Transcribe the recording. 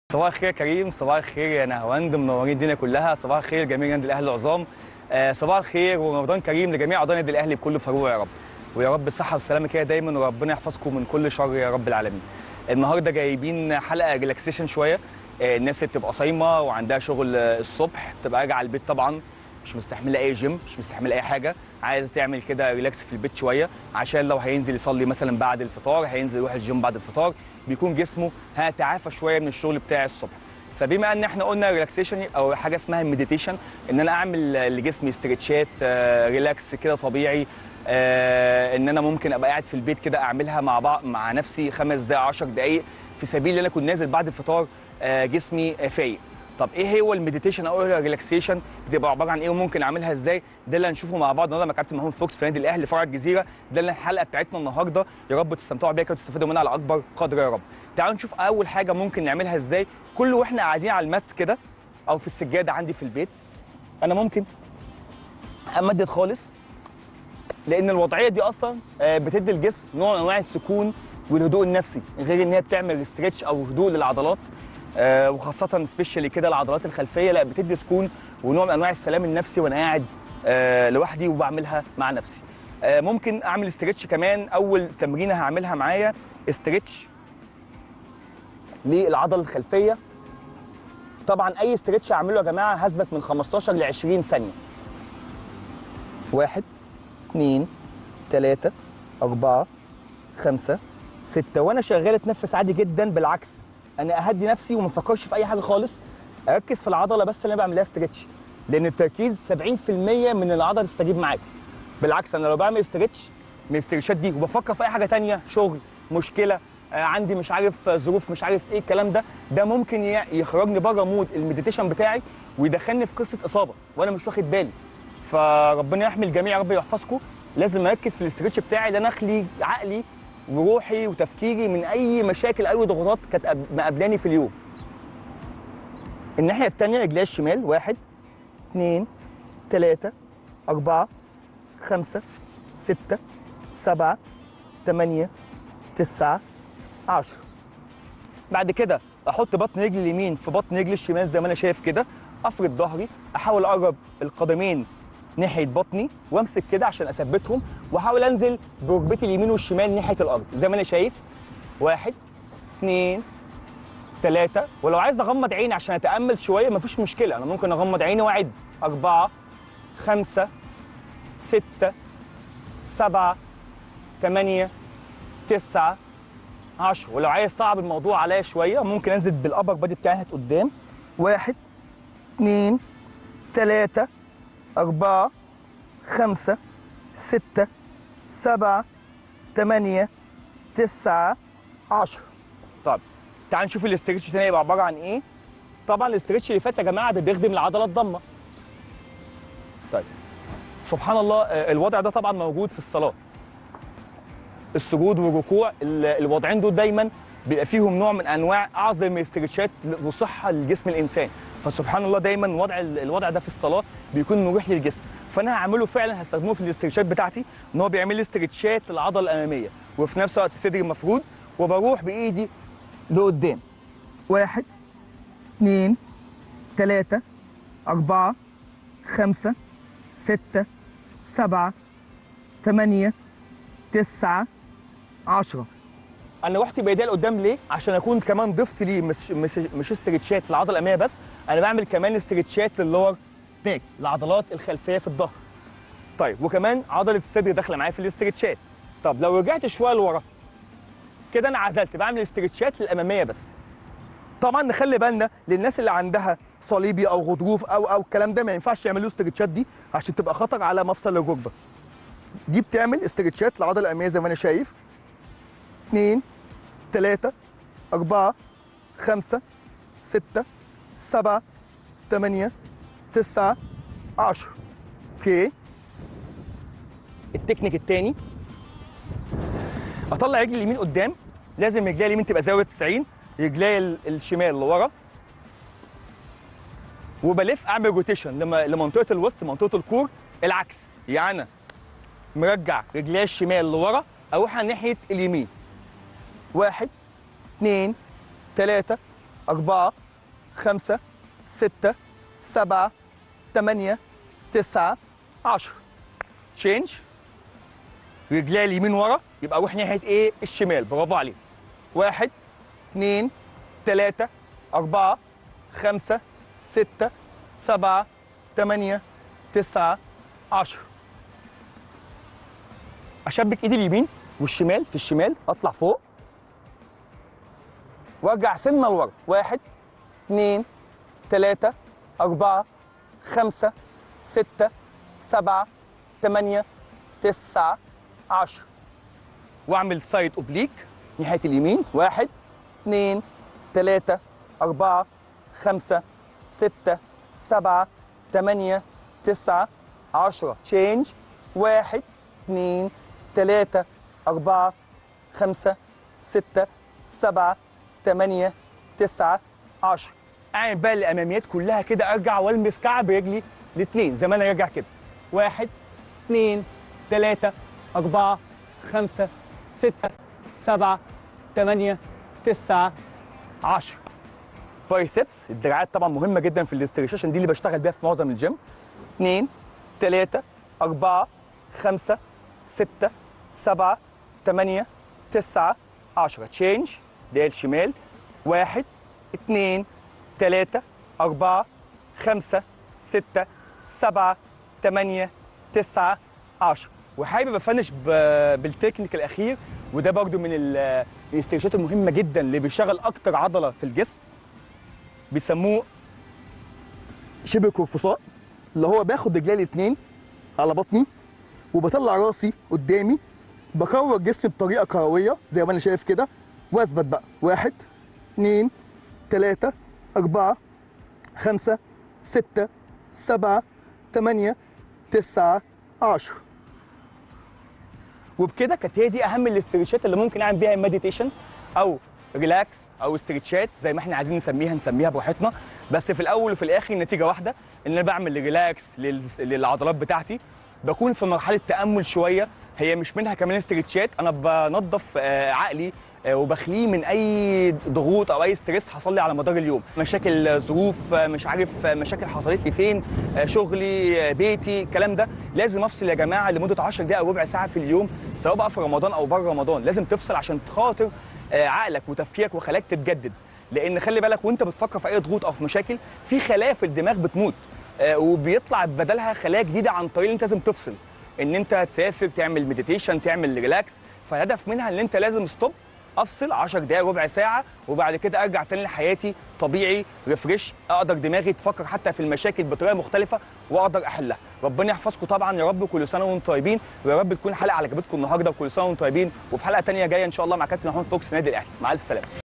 صباح الخير يا كريم صباح الخير يا نهواند منورين الدنيا كلها صباح الخير جميع نادي الاهلي العظام آه، صباح الخير ورمضان كريم لجميع اعضاء النادي الاهلي بكل فروع يا رب ويا رب الصحه والسلامه كده دايما وربنا يحفظكم من كل شر يا رب العالمين النهارده جايبين حلقه ريلاكسيشن شويه آه، الناس اللي بتبقى صايمه وعندها شغل آه، الصبح تبقى راجعه البيت طبعا مش مستحمله اي جيم مش مستحمله اي حاجه عايزه تعمل كده ريلاكس في البيت شويه عشان لو هينزل يصلي مثلا بعد الفطار هينزل يروح الجيم بعد الفطار بيكون جسمه هيتعافى شويه من الشغل بتاع الصبح فبما ان احنا قلنا ريلاكسيشن او حاجه اسمها مديتيشن ان انا اعمل لجسمي استرتشات آه، ريلاكس كده طبيعي آه، ان انا ممكن ابقى قاعد في البيت كده اعملها مع بعض مع نفسي خمس دقائق 10 دقائق في سبيل ان انا اكون نازل بعد الفطار آه، جسمي آه، فايق طب ايه هو المديتيشن او الريلاكسيشن بتبقى عباره عن ايه وممكن اعملها ازاي ده اللي هنشوفه مع بعض النهارده مع كابتن محمود فوكس في نادي الاهلي فرع الجزيره ده اللي الحلقه بتاعتنا النهارده يا رب تستمتعوا بيها كده وتستفادوا منها على اكبر قدر يا رب تعالوا نشوف اول حاجه ممكن نعملها ازاي كل واحنا قاعدين على الماس كده او في السجاده عندي في البيت انا ممكن امدد خالص لان الوضعيه دي اصلا آه، بتدي الجسم نوع من انواع السكون والهدوء النفسي غير ان هي بتعمل ستريتش او هدوء للعضلات آه، وخاصه سبيشالي كده العضلات الخلفيه لا بتدي سكون ونوع من انواع السلام النفسي وانا قاعد آه، لوحدي وبعملها مع نفسي آه، ممكن اعمل استرتش كمان اول تمرينه هعملها معايا استرتش للعضله الخلفيه طبعا اي استرتش اعمله يا جماعه هثبت من 15 ل 20 ثانيه واحد اثنين ثلاثة أربعة خمسة ستة وأنا شغال أتنفس عادي جدا بالعكس أنا أهدي نفسي وما أفكرش في أي حاجة خالص أركز في العضلة بس اللي أنا بعمل لها ستريتش لأن التركيز 70% من العضلة تستجيب معاك بالعكس أنا لو بعمل استريتش من الاسترتشات دي وبفكر في أي حاجة تانية شغل مشكلة آه، عندي مش عارف آه، ظروف مش عارف ايه الكلام ده ده ممكن ي- يخرجني بره مود المديتيشن بتاعي ويدخلني في قصه اصابه وانا مش واخد بالي فربنا يحمي الجميع يا رب يحفظكم لازم اركز في الاسترتش بتاعي ان انا اخلي عقلي وروحي وتفكيري من اي مشاكل اي ضغوطات كانت قاب- مقابلاني في اليوم الناحيه الثانيه رجلي الشمال واحد اثنين ثلاثة أربعة خمسة ستة سبعة ثمانية تسعة عشرة بعد كده احط بطن رجلي اليمين في بطن رجلي الشمال زي ما انا شايف كده افرد ظهري احاول اقرب القدمين ناحيه بطني وامسك كده عشان اثبتهم واحاول انزل بركبتي اليمين والشمال ناحيه الارض زي ما انا شايف واحد اثنين ثلاثة ولو عايز اغمض عيني عشان اتامل شويه مفيش مشكله انا ممكن اغمض عيني واعد أربعة خمسة ستة سبعة ثمانية تسعة 10 ولو عايز صعب الموضوع عليا شويه ممكن انزل بالابر بادي بتاعي ناحيه قدام واحد اثنين ثلاثة أربعة خمسة ستة سبعة ثمانية تسعة عشرة طب تعال نشوف الاسترتش تاني يبقى عبارة عن إيه طبعا الاسترتش اللي فات يا جماعة ده بيخدم العضلة الضمة طيب سبحان الله آه، الوضع ده طبعا موجود في الصلاة السجود والركوع ال- الوضعين دول دايما بيبقى فيهم نوع من انواع اعظم الاسترتشات وصحه لجسم الانسان فسبحان الله دايما وضع ال- الوضع ده في الصلاه بيكون مريح للجسم فانا هعمله فعلا هستخدمه في الاسترتشات بتاعتي ان هو بيعمل لي استرتشات للعضله الاماميه وفي نفس الوقت صدري مفرود وبروح بايدي لقدام واحد اثنين ثلاثة أربعة خمسة ستة سبعة ثمانية تسعة عشرة انا رحت بايديا لقدام ليه عشان اكون كمان ضفت ليه مش مش مش استرتشات للعضله الاماميه بس انا بعمل كمان استرتشات للور نيك العضلات الخلفيه في الظهر طيب وكمان عضله الصدر داخله معايا في الاسترتشات طب لو رجعت شويه لورا كده انا عزلت بعمل استرتشات للاماميه بس طبعا نخلي بالنا للناس اللي عندها صليبي او غضروف او او الكلام ده ما ينفعش يعملوا استرتشات دي عشان تبقى خطر على مفصل الركبه دي بتعمل استرتشات للعضله الاماميه زي ما انا شايف اثنين ثلاثة أربعة خمسة ستة سبعة ثمانية تسعة عشرة اوكي التكنيك التاني اطلع رجلي اليمين قدام لازم رجلي اليمين تبقى زاويه 90 رجلي ال- الشمال لورا وبلف اعمل روتيشن لما لمنطقه الوسط منطقه الكور العكس يعني أنا مرجع رجلي الشمال لورا اروح على ناحيه اليمين واحد اثنين ثلاثة أربعة خمسة ستة سبعة تمانية تسعة عشرة تشينج رجلي اليمين ورا يبقى اروح ناحيه ايه الشمال برافو عليك واحد اتنين تلاتة أربعة خمسة ستة سبعة تمانية تسعة عشرة أشبك إيدي اليمين والشمال في الشمال أطلع فوق وأرجع سنة لورا واحد اتنين تلاتة أربعة خمسة ستة سبعة تمانية تسعة عشرة واعمل سايد اوبليك ناحيه اليمين واحد اثنين ثلاثة أربعة خمسة ستة سبعة ثمانية تسعة عشرة تشينج واحد اثنين ثلاثة أربعة خمسة ستة سبعة ثمانية تسعة عشرة أعمل بقى الأماميات كلها كده أرجع وألمس كعب رجلي الاثنين زي ما أنا راجع كده واحد اثنين ثلاثة أربعة خمسة ستة سبعة ثمانية تسعة عشرة بايسبس الدراعات طبعا مهمة جدا في الاستريشن دي اللي بشتغل بيها في معظم الجيم اثنين ثلاثة أربعة خمسة ستة سبعة ثمانية تسعة عشرة تشينج ده الشمال واحد اثنين ثلاثة أربعة خمسة ستة سبعة ثمانية تسعة عشرة وحابب افنش ب- بالتكنيك الاخير وده برضو من ال- الاسترشات المهمه جدا اللي بيشغل اكتر عضله في الجسم بيسموه شبه قرفصاء اللي هو باخد رجلي الاثنين على بطني وبطلع راسي قدامي بكور جسمي بطريقه كرويه زي ما انا شايف كده واثبت بقى واحد اثنين ثلاثة أربعة خمسة ستة سبعة ثمانية تسعة عشرة وبكده كانت هي دي اهم الاسترتشات اللي ممكن اعمل بيها مديتيشن او ريلاكس او استرتشات زي ما احنا عايزين نسميها نسميها براحتنا بس في الاول وفي الاخر النتيجه واحده ان انا بعمل ريلاكس لل- للعضلات بتاعتي بكون في مرحله تامل شويه هي مش منها كمان استرتشات انا بنظف آه، عقلي آه، وبخليه من اي ضغوط او اي ستريس حصل لي على مدار اليوم مشاكل آه، ظروف آه، مش عارف آه، مشاكل حصلت لي فين آه، شغلي آه، بيتي الكلام ده لازم افصل يا جماعه لمده 10 دقائق او ربع ساعه في اليوم سواء بقى في رمضان او بره رمضان لازم تفصل عشان خاطر آه، عقلك وتفكيرك وخلاك تتجدد لان خلي بالك وانت بتفكر في اي ضغوط او في مشاكل في خلايا في الدماغ بتموت آه، وبيطلع بدلها خلايا جديده عن طريق ان انت لازم تفصل ان انت تسافر تعمل مديتيشن تعمل ريلاكس فالهدف منها ان انت لازم ستوب افصل 10 دقائق ربع ساعه وبعد كده ارجع تاني لحياتي طبيعي ريفريش اقدر دماغي تفكر حتى في المشاكل بطريقه مختلفه واقدر احلها ربنا يحفظكم طبعا يا رب كل سنه وانتم طيبين ويا رب تكون حلقه عجبتكم النهارده وكل سنه وانتم طيبين وفي حلقه تانية جايه ان شاء الله مع كابتن محمود فوكس نادي الاهلي مع الف سلامه